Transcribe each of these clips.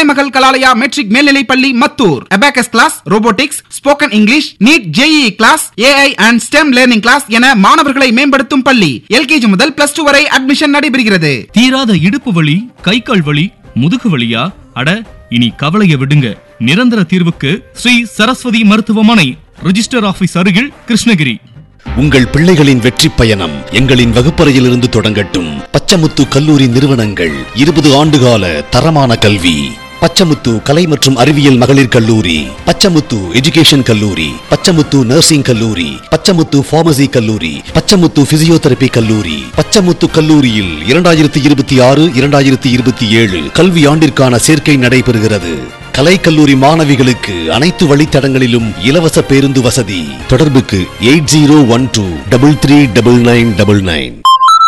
கலைமகள் Kalalaya matric மேல்நிலைப் பள்ளி Mathur abacus class robotics spoken English NEET JEE class AI and STEM learning class என மாணவர்களை மேம்படுத்தும் பள்ளி எல்கேஜி முதல் பிளஸ் டூ வரை அட்மிஷன் நடைபெறுகிறது தீராத இடுப்பு வலி கை கால் வலி முதுகு வலியா அட இனி கவலைய விடுங்க நிரந்தர தீர்வுக்கு ஸ்ரீ சரஸ்வதி மருத்துவமனை ரிஜிஸ்டர் ஆபீஸ் அருகில் கிருஷ்ணகிரி உங்கள் பிள்ளைகளின் வெற்றி பயணம் எங்களின் வகுப்பறையிலிருந்து தொடங்கட்டும் பச்சமுத்து கல்லூரி நிறுவனங்கள் இருபது ஆண்டுகால தரமான கல்வி பச்சமுத்து கலை மற்றும் அறிவியல் மகளிர் கல்லூரி பச்சமுத்து எஜுகேஷன் கல்லூரி பச்சமுத்து நர்சிங் கல்லூரி பச்சமுத்து பார்மசி கல்லூரி பச்சமுத்து பிசியோதெரபி கல்லூரி பச்சமுத்து கல்லூரியில் இரண்டாயிரத்தி இருபத்தி ஆறு இரண்டாயிரத்தி இருபத்தி ஏழு கல்வி ஆண்டிற்கான சேர்க்கை நடைபெறுகிறது கலைக்கல்லூரி மாணவிகளுக்கு அனைத்து வழித்தடங்களிலும் இலவச பேருந்து வசதி தொடர்புக்கு eight zero one two double three double nine double nine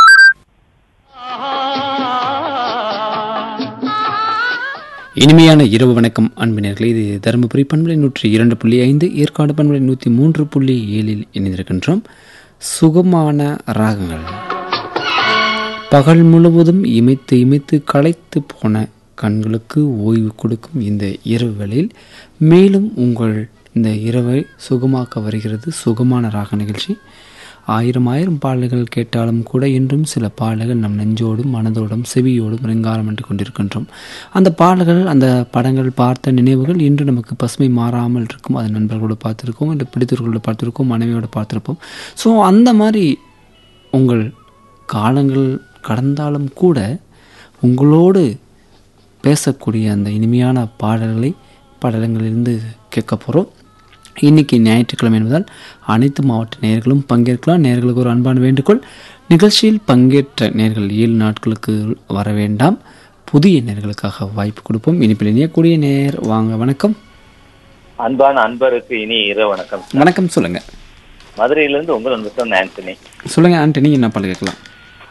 இனிமையான இரவு வணக்கம் அன்பினர்களே இது தருமபுரி பண்பலை நூற்றி இரண்டு புள்ளி ஐந்து ஏற்காடு பண்பலை நூற்றி மூன்று புள்ளி ஏழில் இணைந்திருக்கின்றோம் சுகமான ராகங்கள் பகல் முழுவதும் இமைத்து இமைத்து களைத்து போன கண்களுக்கு ஓய்வு கொடுக்கும் இந்த இரவுகளில் மேலும் உங்கள் இந்த இரவை சுகமாக்க வருகிறது சுகமான ராக நிகழ்ச்சி ஆயிரம் ஆயிரம் பாடல்கள் கேட்டாலும் கூட இன்றும் சில பாடல்கள் நம் நெஞ்சோடும் மனதோடும் செவியோடும் ரிங்காரம் என்று கொண்டிருக்கின்றோம் அந்த பாடல்கள் அந்த படங்கள் பார்த்த நினைவுகள் இன்று நமக்கு பசுமை மாறாமல் இருக்கும் அது நண்பர்களோடு பார்த்துருக்கோம் இல்லை பிடித்தவர்களோடு பார்த்துருக்கோம் மனைவியோடு பார்த்துருப்போம் ஸோ அந்த மாதிரி உங்கள் காலங்கள் கடந்தாலும் கூட உங்களோடு பேசக்கூடிய அந்த இனிமையான பாடல்களை பாடலங்களிலிருந்து கேட்க போகிறோம் இன்னைக்கு ஞாயிற்றுக்கிழமை என்பதால் அனைத்து மாவட்ட நேயர்களும் பங்கேற்கலாம் நேயர்களுக்கு ஒரு அன்பான வேண்டுகோள் நிகழ்ச்சியில் பங்கேற்ற நேர்கள் ஏழு நாட்களுக்கு வர வேண்டாம் புதிய நேர்களுக்காக வாய்ப்பு கொடுப்போம் இனிப்பில் இணையக்கூடிய நேர் வாங்க வணக்கம் அன்பான அன்பருக்கு இனி இரவு வணக்கம் வணக்கம் சொல்லுங்க மதுரையிலிருந்து உங்கள் அன்பு ஆண்டனி சொல்லுங்க ஆண்டனி என்ன பாடல் கேட்கலாம்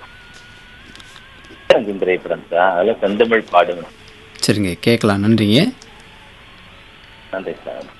திரைப்படம் சார் அதில் செந்தமிழ் பாடுங்க சரிங்க கேட்கலாம் நன்றிங்க நன்றி சார்